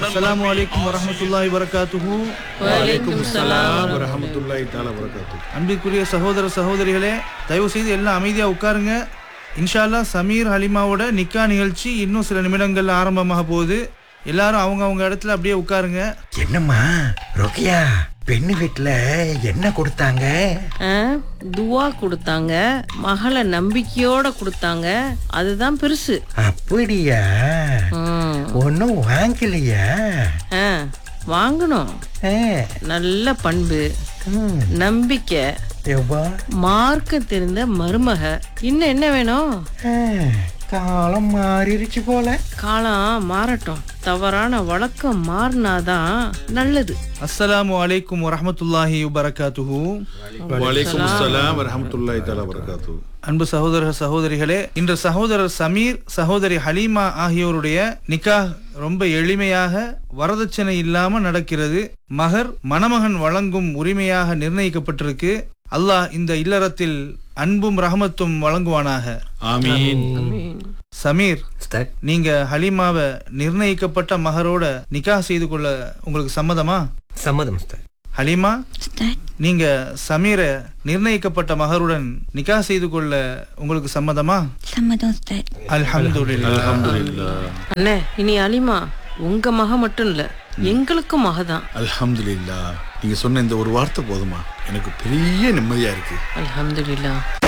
அஸ்ஸலாமு அலைக்கும் வரஹ்மத்துல்லாஹி வரகாத்துஹு வலைக்கும் சலாம் வரஹமத்துல்லாஹி தஆலா வரகாத்து அன்பிற்குரிய சகோதர சகோதரிகளே தயவு செய்து எல்லாம் அமைதியா உட்காருங்க இன்ஷா அல்லாஹ் சமீர் ஹலிமாவோட நிக்கா நிகழ்ச்சி இன்னும் சில நிமிடங்கள்ல ஆரம்பமாக போகுது எல்லாரும் அவங்க அவங்க இடத்துல அப்படியே உட்காருங்க என்னம்மா ரோக்கியா பெண்ணு வீட்டுல என்ன கொடுத்தாங்க ஆ, துவா கொடுத்தாங்க மகளை நம்பிக்கையோட கொடுத்தாங்க அதுதான் பெருசு அப்படியா ம். ஒன்னும் வாங்கலையா ஆ, வாங்கணும் ஆ, நல்ல பண்பு ம், நம்பிக்கை எவ்வா மார்க்க தெரிந்த மருமக இன்னும் என்ன வேணும் ஆ, காலம் மாறிடுச்சு போல காலம் மாறட்டும் தவறான வழக்கம் மாறினாதான் நல்லது அஸ்ஸலாமு அலைக்கும் வரஹ்மத்துல்லாஹி வபரகாத்துஹு வலைக்கும் அஸ்ஸலாம் வரஹமத்துல்லாஹி தஆலா வரகாத்து அன்பு சகோதர சகோதரிகளே இன்று சகோதரர் சமீர் சகோதரி ஹலீமா ஆகியோருடைய நிக்காஹ் ரொம்ப எளிமையாக வரதட்சணை இல்லாம நடக்கிறது மகர் மணமகன் வழங்கும் உரிமையாக நிர்ணயிக்கப்பட்டிருக்கு அல்லாஹ் இந்த இல்லறத்தில் அன்பும் ரஹமத்தும் வழங்குவானாக ஆமீன் சமீர் உஸ்தாத், நீங்க ஹலீமாவை நிர்ணயிக்கப்பட்ட மகரோட நிக்காஹ் செய்து கொள்ள உங்களுக்கு சம்மதமா சம்மதம் உஸ்தாத். ஹலீமா நீங்க சமீரை நிர்ணயிக்கப்பட்ட மகருடன் நிக்காஹ் செய்து கொள்ள உங்களுக்கு சம்மதமா சம்மதம் உஸ்தாத் அல்ஹம்துலில்லாஹ் அல்ஹம்துலில்லாஹ் அண்ணே இனி அலிமா உங்க மக மட்டும் இல்ல எங்களுக்கும் மகதான் அல்ஹம்துலில்லாஹ் நீங்க சொன்ன இந்த ஒரு வார்த்தை போதுமா எனக்கு பெரிய நிம்மதியா இருக்கு அல்ஹம்துலில்லாஹ்